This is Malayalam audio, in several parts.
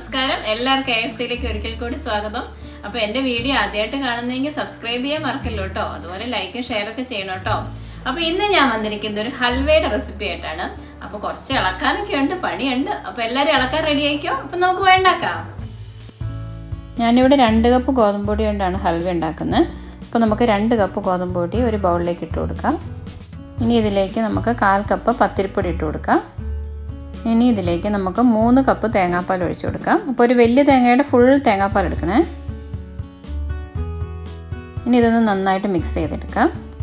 നമസ്കാരം എല്ലാവർക്കും എ എഫ് സിയിലേക്ക് ഒരിക്കൽ കൂടി സ്വാഗതം അപ്പൊ എന്റെ വീഡിയോ ആദ്യമായിട്ട് കാണുന്നെങ്കിൽ സബ്സ്ക്രൈബ് ചെയ്യാൻ മറക്കല്ലോ കേട്ടോ അതുപോലെ ലൈക്കും ഷെയർ ഒക്കെ ചെയ്യണം കേട്ടോ അപ്പൊ ഇന്ന് ഞാൻ വന്നിരിക്കുന്നത് ഒരു ഹൽവയുടെ റെസിപ്പി ആയിട്ടാണ് അപ്പൊ കുറച്ച് ഇളക്കാനൊക്കെ ഉണ്ട് പണിയുണ്ട് അപ്പൊ എല്ലാവരും ഇളക്കാൻ റെഡി ആയിക്കോ അപ്പൊ നമുക്ക് വേണ്ടാക്കാം ഞാനിവിടെ രണ്ട് കപ്പ് ഗോതമ്പ് പൊടി കൊണ്ടാണ് ഹൽവ ഉണ്ടാക്കുന്നത് അപ്പോൾ നമുക്ക് രണ്ട് കപ്പ് ഗോതമ്പ് പൊടി ഒരു ബൗളിലേക്ക് ഇട്ട് കൊടുക്കാം ഇനി ഇതിലേക്ക് നമുക്ക് കാൽ കപ്പ് പത്തിരിപ്പൊടി ഇട്ട് കൊടുക്കാം ഇനി ഇതിലേക്ക് നമുക്ക് മൂന്ന് കപ്പ് തേങ്ങാപ്പാൽ ഒഴിച്ചു കൊടുക്കാം അപ്പോൾ ഒരു വലിയ തേങ്ങയുടെ ഫുൾ തേങ്ങാപ്പാൽ എടുക്കണേ ഇനി ഇതൊന്ന് നന്നായിട്ട് മിക്സ് ചെയ്തെടുക്കാം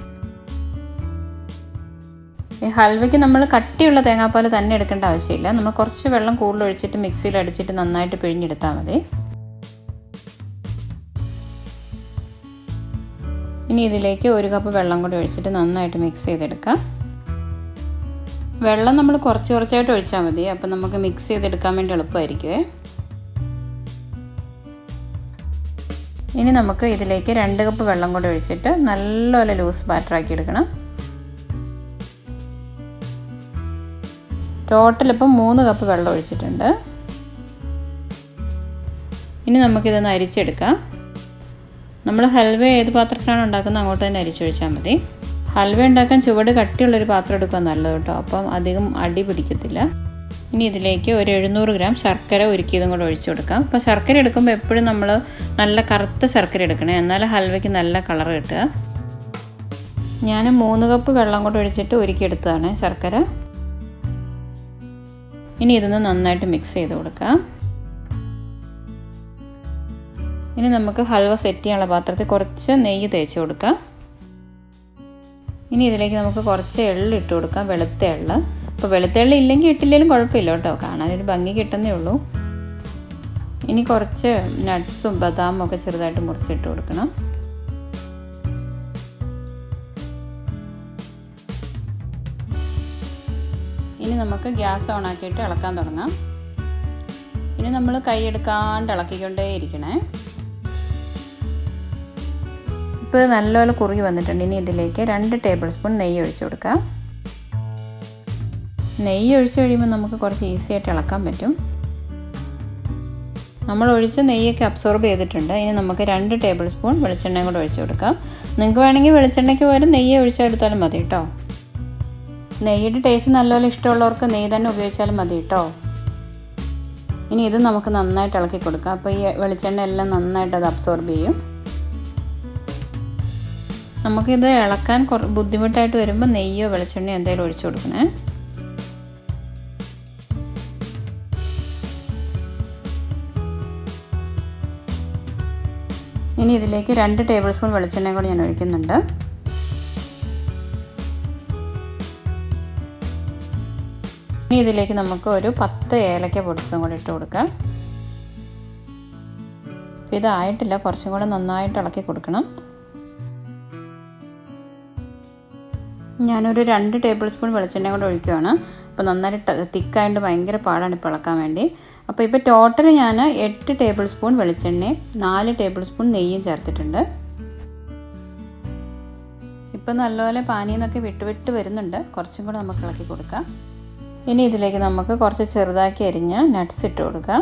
ഈ ഹൽവയ്ക്ക് നമ്മൾ കട്ടിയുള്ള തേങ്ങാപ്പാൽ തന്നെ എടുക്കേണ്ട ആവശ്യമില്ല നമ്മൾ കുറച്ച് വെള്ളം കൂടുതൽ ഒഴിച്ചിട്ട് മിക്സിയിൽ അടിച്ചിട്ട് നന്നായിട്ട് പിഴിഞ്ഞെടുത്താൽ മതി ഇനി ഇതിലേക്ക് ഒരു കപ്പ് വെള്ളം കൂടി ഒഴിച്ചിട്ട് നന്നായിട്ട് മിക്സ് ചെയ്തെടുക്കാം വെള്ളം നമ്മൾ കുറച്ച് കുറച്ചായിട്ട് ഒഴിച്ചാൽ മതി അപ്പം നമുക്ക് മിക്സ് ചെയ്തെടുക്കാൻ വേണ്ടി എളുപ്പമായിരിക്കുമേ ഇനി നമുക്ക് ഇതിലേക്ക് രണ്ട് കപ്പ് വെള്ളം കൂടി ഒഴിച്ചിട്ട് നല്ലപോലെ ലൂസ് ബാറ്ററാക്കി എടുക്കണം ടോട്ടൽ ഇപ്പം മൂന്ന് കപ്പ് വെള്ളം ഒഴിച്ചിട്ടുണ്ട് ഇനി നമുക്കിതൊന്ന് അരിച്ചെടുക്കാം നമ്മൾ ഹൽവ ഏത് പാത്രത്തിലാണ് ഉണ്ടാക്കുന്നത് അങ്ങോട്ട് തന്നെ അരിച്ചൊഴിച്ചാൽ മതി ഹൽവ ഉണ്ടാക്കാൻ ചുവട് കട്ടിയുള്ളൊരു പാത്രം എടുക്കുക നല്ലത് കേട്ടോ അപ്പം അധികം അടി പിടിക്കത്തില്ല ഇനി ഇതിലേക്ക് ഒരു എഴുന്നൂറ് ഗ്രാം ശർക്കര ഉരുക്കിയതും കൂടെ ഒഴിച്ചു കൊടുക്കാം അപ്പോൾ ശർക്കര എടുക്കുമ്പോൾ എപ്പോഴും നമ്മൾ നല്ല കറുത്ത ശർക്കര എടുക്കണേ എന്നാലും ഹൽവയ്ക്ക് നല്ല കളർ കിട്ടുക ഞാൻ മൂന്ന് കപ്പ് വെള്ളം കൂടെ ഒഴിച്ചിട്ട് ഉരുക്കിയെടുത്തതാണ് ശർക്കര ഇനി ഇതൊന്ന് നന്നായിട്ട് മിക്സ് ചെയ്ത് കൊടുക്കാം ഇനി നമുക്ക് ഹൽവ സെറ്റ് ചെയ്യാനുള്ള പാത്രത്തിൽ കുറച്ച് നെയ്യ് തേച്ച് കൊടുക്കാം ഇനി ഇതിലേക്ക് നമുക്ക് കുറച്ച് എള്ള് ഇട്ട് കൊടുക്കാം വെളുത്ത എള്ള് അപ്പോൾ വെളുത്ത എള്ള് ഇല്ലെങ്കിൽ ഇട്ടില്ലെങ്കിലും കുഴപ്പമില്ല കേട്ടോ കാണാനൊരു ഭംഗി കിട്ടുന്നേ ഉള്ളൂ ഇനി കുറച്ച് നട്ട്സും ബദാമും ഒക്കെ ചെറുതായിട്ട് മുറിച്ചിട്ട് കൊടുക്കണം ഇനി നമുക്ക് ഗ്യാസ് ഓൺ ആക്കിയിട്ട് ഇളക്കാൻ തുടങ്ങാം ഇനി നമ്മൾ കൈയെടുക്കാണ്ട് ഇളക്കിക്കൊണ്ടേ ഇരിക്കണേ ഇപ്പോൾ നല്ലപോലെ കുറുകി വന്നിട്ടുണ്ട് ഇനി ഇതിലേക്ക് രണ്ട് ടേബിൾ സ്പൂൺ നെയ്യ് ഒഴിച്ചു കൊടുക്കാം നെയ്യ് ഒഴിച്ചു കഴിയുമ്പോൾ നമുക്ക് കുറച്ച് ഈസി ആയിട്ട് ഇളക്കാൻ പറ്റും നമ്മൾ ഒഴിച്ച നെയ്യൊക്കെ അബ്സോർബ് ചെയ്തിട്ടുണ്ട് ഇനി നമുക്ക് രണ്ട് ടേബിൾ സ്പൂൺ വെളിച്ചെണ്ണയും കൂടെ ഒഴിച്ചു കൊടുക്കാം നിങ്ങൾക്ക് വേണമെങ്കിൽ വെളിച്ചെണ്ണയ്ക്ക് പകരം നെയ്യ് ഒഴിച്ചെടുത്താലും മതി കേട്ടോ നെയ്യുടെ ടേസ്റ്റ് നല്ലപോലെ ഇഷ്ടമുള്ളവർക്ക് നെയ്യ് തന്നെ ഉപയോഗിച്ചാലും മതി കേട്ടോ ഇനി ഇത് നമുക്ക് നന്നായിട്ട് ഇളക്കി കൊടുക്കാം അപ്പോൾ ഈ വെളിച്ചെണ്ണ എല്ലാം നന്നായിട്ട് അത് അബ്സോർബ് ചെയ്യും നമുക്കിത് ഇളക്കാൻ കുറ ബുദ്ധിമുട്ടായിട്ട് വരുമ്പോൾ നെയ്യോ വെളിച്ചെണ്ണയോ എന്തെങ്കിലും ഒഴിച്ചു കൊടുക്കണേ ഇനി ഇതിലേക്ക് രണ്ട് ടേബിൾ സ്പൂൺ വെളിച്ചെണ്ണയും കൂടി ഞാൻ ഒഴിക്കുന്നുണ്ട് ഇനി ഇതിലേക്ക് നമുക്ക് ഒരു പത്ത് ഏലക്ക പൊടിച്ചതും കൂടി ഇട്ട് കൊടുക്കാം ഇതായിട്ടില്ല കുറച്ചും കൂടെ നന്നായിട്ട് ഇളക്കി കൊടുക്കണം ഞാനൊരു രണ്ട് ടേബിൾ സ്പൂൺ വെളിച്ചെണ്ണ കൂടെ ഒഴിക്കുകയാണ് അപ്പോൾ നന്നായിട്ട് തിക്കായിട്ട് ഭയങ്കര പാടാണ് ഇപ്പോൾ ഇളക്കാൻ വേണ്ടി അപ്പോൾ ഇപ്പോൾ ടോട്ടൽ ഞാൻ എട്ട് ടേബിൾ സ്പൂൺ വെളിച്ചെണ്ണയും നാല് ടേബിൾ സ്പൂൺ നെയ്യും ചേർത്തിട്ടുണ്ട് ഇപ്പം നല്ലപോലെ പാനിയിൽ നിന്നൊക്കെ വിട്ട് വിട്ട് വരുന്നുണ്ട് കുറച്ചും കൂടെ നമുക്ക് ഇളക്കി കൊടുക്കാം ഇനി ഇതിലേക്ക് നമുക്ക് കുറച്ച് ചെറുതാക്കി അരിഞ്ഞ നട്ട്സ് ഇട്ട് കൊടുക്കാം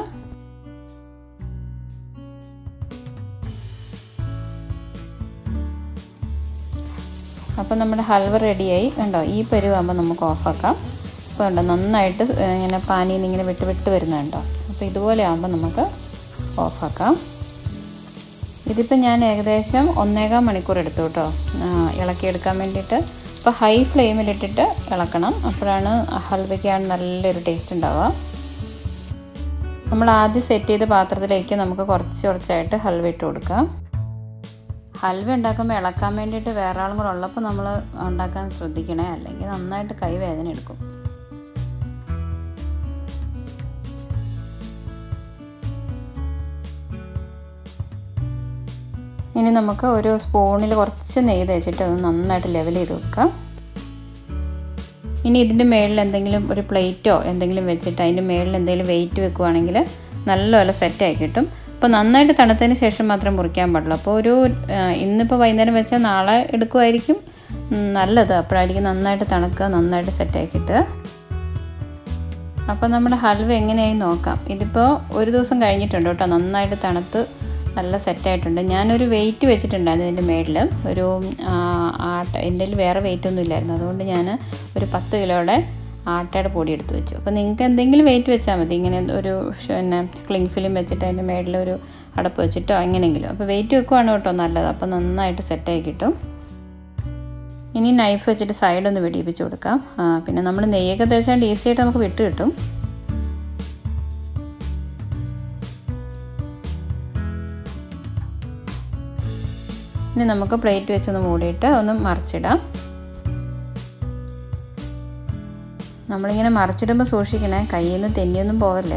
അപ്പോൾ നമ്മുടെ ഹൽവ റെഡിയായി കണ്ടോ ഈ പരുവാകുമ്പോൾ നമുക്ക് ഓഫാക്കാം അപ്പോൾ ഉണ്ടോ നന്നായിട്ട് ഇങ്ങനെ പാനിയിൽ നിന്ന് ഇങ്ങനെ വിട്ട് വിട്ട് വരുന്നുണ്ടോ അപ്പോൾ ഇതുപോലെ ആകുമ്പോൾ നമുക്ക് ഓഫാക്കാം ഇതിപ്പോൾ ഞാൻ ഏകദേശം ഒന്നേകാൽ മണിക്കൂർ എടുത്തു കേട്ടോ ഇളക്കിയെടുക്കാൻ വേണ്ടിയിട്ട് അപ്പോൾ ഹൈ ഫ്ലെയിമിലിട്ടിട്ട് ഇളക്കണം അപ്പോഴാണ് ഹൽവയ്ക്കാണ് നല്ലൊരു ടേസ്റ്റ് ഉണ്ടാവുക നമ്മൾ ആദ്യം സെറ്റ് ചെയ്ത പാത്രത്തിലേക്ക് നമുക്ക് കുറച്ച് കുറച്ചായിട്ട് ഹൽവ ഇട്ട് കൊടുക്കാം ഹൽവ ഉണ്ടാക്കുമ്പോൾ ഇളക്കാൻ വേണ്ടിയിട്ട് വേറെ ആളും കൂടെ ഉള്ളപ്പോൾ നമ്മൾ ഉണ്ടാക്കാൻ ശ്രദ്ധിക്കണേ അല്ലെങ്കിൽ നന്നായിട്ട് കൈ വേദന എടുക്കും ഇനി നമുക്ക് ഒരു സ്പൂണിൽ കുറച്ച് നെയ്യ് തേച്ചിട്ട് അത് നന്നായിട്ട് ലെവൽ ചെയ്ത് വെക്കാം ഇനി ഇതിൻ്റെ മേളിൽ എന്തെങ്കിലും ഒരു പ്ലേറ്റോ എന്തെങ്കിലും വെച്ചിട്ട് അതിൻ്റെ മേളിൽ എന്തെങ്കിലും വെയിറ്റ് വെക്കുവാണെങ്കിൽ നല്ലപോലെ സെറ്റായി കിട്ടും അപ്പോൾ നന്നായിട്ട് തണുത്തതിന് ശേഷം മാത്രം മുറിക്കാൻ പാടുള്ളൂ അപ്പോൾ ഒരു ഇന്നിപ്പോൾ വൈകുന്നേരം വെച്ചാൽ നാളെ എടുക്കുമായിരിക്കും നല്ലത് അപ്പോഴായിരിക്കും നന്നായിട്ട് തണുക്കുക നന്നായിട്ട് സെറ്റായി കിട്ടുക അപ്പോൾ നമ്മുടെ ഹൽവ എങ്ങനെയായി നോക്കാം ഇതിപ്പോൾ ഒരു ദിവസം കഴിഞ്ഞിട്ടുണ്ട് കേട്ടോ നന്നായിട്ട് തണുത്ത് നല്ല സെറ്റായിട്ടുണ്ട് ഞാനൊരു വെയിറ്റ് വെച്ചിട്ടുണ്ടായിരുന്നു ഇതിൻ്റെ മേളിൽ ഒരു ആ, ആട്ട എൻ്റെ കയ്യിൽ വേറെ വെയിറ്റ് ഒന്നും ഇല്ലായിരുന്നു അതുകൊണ്ട് ഞാൻ ഒരു പത്ത് കിലോയുടെ ആട്ടയുടെ പൊടി എടുത്ത് വെച്ചു അപ്പോൾ നിങ്ങൾക്ക് എന്തെങ്കിലും വെയിറ്റ് വെച്ചാൽ മതി ഇങ്ങനെ ഒരു ഷ- പിന്നെ ക്ലിങ് ഫിലിം വെച്ചിട്ട് അതിൻ്റെ മേളിൽ ഒരു അടപ്പ് വെച്ചിട്ടോ എങ്ങനെയെങ്കിലും അപ്പോൾ വെയിറ്റ് വെക്കുവാണ് കേട്ടോ നല്ലത് അപ്പോൾ നന്നായിട്ട് സെറ്റായി കിട്ടും ഇനി നൈഫ് വെച്ചിട്ട് സൈഡ് ഒന്ന് വെടിയിപ്പിച്ച് കൊടുക്കാം ആ, പിന്നെ നമ്മൾ നെയ്യൊക്കെ തേച്ചാൽ ഈസി ആയിട്ട് നമുക്ക് വിട്ട് കിട്ടും ഇനി നമുക്ക് പ്ലേറ്റ് വെച്ചൊന്ന് മൂടിയിട്ട് ഒന്ന് മറിച്ചിടാം നമ്മളിങ്ങനെ മറിച്ചിടുമ്പോൾ സൂക്ഷിക്കണേ കയ്യിൽ നിന്ന് തെന്നിയൊന്നും പോവല്ലേ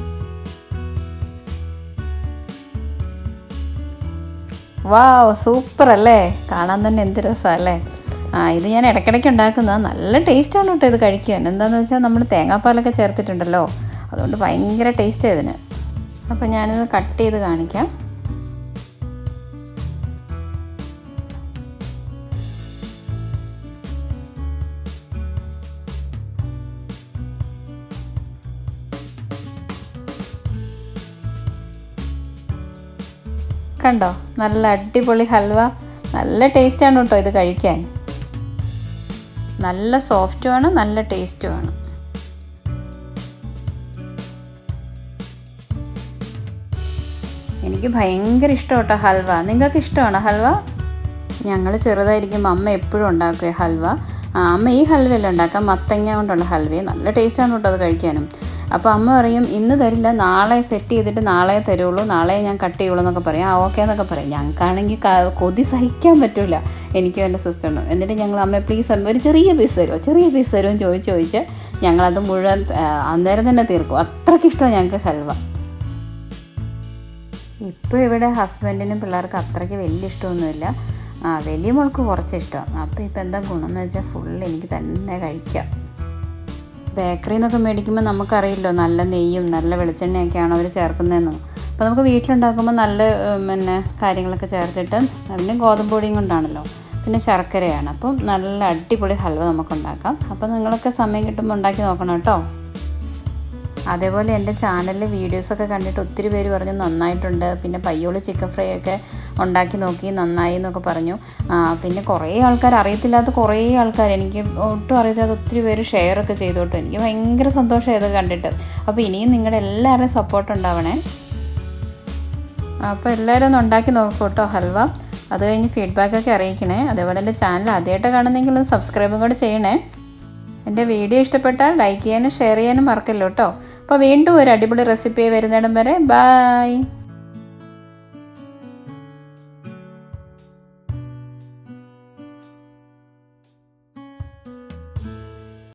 വാവ് സൂപ്പർ അല്ലേ കാണാൻ തന്നെ എന്ത് രസമല്ലേ ആ ഇത് ഞാൻ ഇടയ്ക്കിടയ്ക്ക് ഉണ്ടാക്കുന്നത് നല്ല ടേസ്റ്റാണ് കേട്ടോ ഇത് കഴിക്കാൻ എന്താണെന്ന് വെച്ചാൽ നമ്മൾ തേങ്ങാപ്പാലൊക്കെ ചേർത്തിട്ടുണ്ടല്ലോ അതുകൊണ്ട് ഭയങ്കര ടേസ്റ്റ് ഇതിന് അപ്പോൾ ഞാനിത് കട്ട് ചെയ്ത് കാണിക്കാം കണ്ടോ നല്ല അടിപൊളി ഹൽവ നല്ല ടേസ്റ്റാണ് കേട്ടോ ഇത് കഴിക്കാൻ നല്ല സോഫ്റ്റുമാണ് നല്ല ടേസ്റ്റുമാണ് എനിക്ക് ഭയങ്കര ഇഷ്ടം കേട്ടോ ഹൽവ നിങ്ങൾക്ക് ഇഷ്ടമാണോ ഹൽവ ഞങ്ങൾ ചെറുതായിരിക്കുമ്പോൾ അമ്മ എപ്പോഴും ഉണ്ടാക്കുക ഹൽവ ആ, അമ്മ ഈ ഹൽവയല്ല ഉണ്ടാക്കാം മത്തങ്ങ കൊണ്ടുള്ള ഹൽവ നല്ല ടേസ്റ്റാണ് കേട്ടോ അത് കഴിക്കാനും അപ്പോൾ അമ്മ പറയും ഇന്ന് തരില്ല നാളെ സെറ്റ് ചെയ്തിട്ട് നാളെ തരുള്ളൂ നാളെ ഞാൻ കട്ട് ചെയ്യുള്ളൂ എന്നൊക്കെ പറയും ആ ഓക്കെ എന്നൊക്കെ പറയും ഞങ്ങൾക്കാണെങ്കിൽ ക- കൊതി സഹിക്കാൻ പറ്റില്ല എനിക്കും എൻ്റെ സിസ്റ്ററിനും എന്നിട്ട് ഞങ്ങൾ അമ്മ പ്ലീസ് ഒരു ചെറിയ പീസ് തരുമോ ചെറിയ പീസ് തരുമോ എന്ന് ചോദിച്ച് ചോദിച്ച് ഞങ്ങളത് മുഴുവൻ ആ, അന്നേരം തന്നെ തീർക്കും അത്രയ്ക്ക് ഇഷ്ടമാണ് ഞങ്ങൾക്ക് ഹൽവ ഇപ്പോൾ ഇവിടെ ഹസ്ബൻഡിനും പിള്ളേർക്ക് അത്രയ്ക്ക് വലിയ ഇഷ്ടമൊന്നുമില്ല ആ വലിയ മോൾക്ക് കുറച്ച് ഇഷ്ടമാണ് അപ്പോൾ ഇപ്പോൾ എന്താ ഗുണം എന്ന് വെച്ചാൽ ഫുൾ എനിക്ക് തന്നെ കഴിക്കാം ബേക്കറിയിൽ നിന്നൊക്കെ മേടിക്കുമ്പോൾ നമുക്കറിയില്ലോ നല്ല നെയ്യും നല്ല വെളിച്ചെണ്ണയൊക്കെയാണ് അവർ ചേർക്കുന്നതെന്ന് അപ്പോൾ നമുക്ക് വീട്ടിലുണ്ടാക്കുമ്പോൾ നല്ല ഉം, പിന്നെ കാര്യങ്ങളൊക്കെ ചേർത്തിട്ട് പിന്നെ ഗോതമ്പ് പൊടിയും കൊണ്ടാണല്ലോ പിന്നെ ശർക്കരയാണ് അപ്പം നല്ല അടിപൊളി ഹൽവ നമുക്ക് ഉണ്ടാക്കാം അപ്പോൾ നിങ്ങളൊക്കെ സമയം കിട്ടുമ്പോൾ ഉണ്ടാക്കി നോക്കണം കേട്ടോ അതേപോലെ എൻ്റെ ചാനലിൽ വീഡിയോസൊക്കെ കണ്ടിട്ട് ഒത്തിരി പേര് പറഞ്ഞു നന്നായിട്ടുണ്ട് പിന്നെ പയ്യോളി ചിക്കൻ ഫ്രൈ ഒക്കെ ഉണ്ടാക്കി നോക്കി നന്നായി എന്നൊക്കെ പറഞ്ഞു ആ, പിന്നെ കുറേ ആൾക്കാർ അറിയത്തില്ലാത്ത കുറേ ആൾക്കാർ എനിക്ക് ഒട്ടും അറിയത്തില്ലാത്ത ഒത്തിരി പേര് ഷെയർ ഒക്കെ ചെയ്തു കേട്ടോ എനിക്ക് ഭയങ്കര സന്തോഷമായി ഇത് കണ്ടിട്ട് അപ്പോൾ ഇനിയും നിങ്ങളുടെ എല്ലാവരുടെയും സപ്പോർട്ട് ഉണ്ടാവണേ അപ്പോൾ എല്ലാവരും ഒന്ന് ഉണ്ടാക്കി നോക്കൂ കേട്ടോ ഹൽവ അത് കഴിഞ്ഞ് ഫീഡ്ബാക്കൊക്കെ അറിയിക്കണേ അതേപോലെ എൻ്റെ ചാനൽ ആദ്യമായിട്ട് കാണുന്നെങ്കിൽ ഒന്ന് സബ്സ്ക്രൈബും കൂടെ ചെയ്യണേ എൻ്റെ വീഡിയോ ഇഷ്ടപ്പെട്ടാൽ ലൈക്ക് ചെയ്യാനും ഷെയർ ചെയ്യാനും മറക്കല്ലോ കേട്ടോ അപ്പോൾ വീണ്ടും ഒരു അടിപൊളി റെസിപ്പി വരുന്നിടം വരെ ബായ്